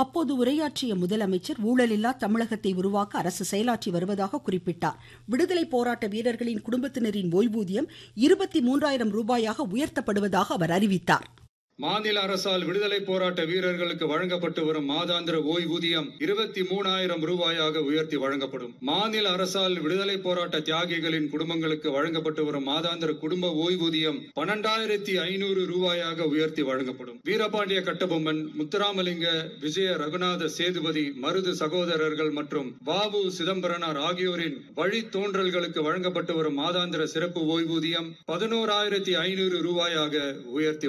அப்போது உரையாற்றிய முதலமைச்சர் ஊழலில்லா தமிழகத்தை உருவாக்க அரசு செயலாற்றி வருவதாக குறிப்பிட்டார் விடுதலை போராட்ட வீரர்களின் குடும்பத்தினரின் ஓய்வூதியம் இருபத்தி மூன்றாயிரம் ரூபாயாக உயர்த்தப்படுவதாக அவர் அறிவித்தார் மாநில அரசால் விடுதலை போராட்ட வீரர்களுக்கு வழங்கப்பட்டு வரும் மாதாந்திர ஓய்வூதியம் இருபத்தி மூணாயிரம் ரூபாயாக உயர்த்தி வழங்கப்படும் மாநில அரசால் விடுதலை போராட்ட தியாகிகளின் குடும்பங்களுக்கு வழங்கப்பட்டு வரும் மாதாந்திர குடும்ப ஓய்வூதியம் பன்னெண்டாயிரத்தி ஐநூறு ரூபாயாக உயர்த்தி வழங்கப்படும் வீரபாண்டிய கட்டபொம்மன் முத்துராமலிங்க விஜய ரகுநாத சேதுபதி மருது சகோதரர்கள் மற்றும் பாபு சிதம்பரனார் ஆகியோரின் வழி தோன்றல்களுக்கு வழங்கப்பட்டு வரும் மாதாந்திர சிறப்பு ஓய்வூதியம் பதினோராயிரத்தி ஐநூறு ரூபாயாக உயர்த்தி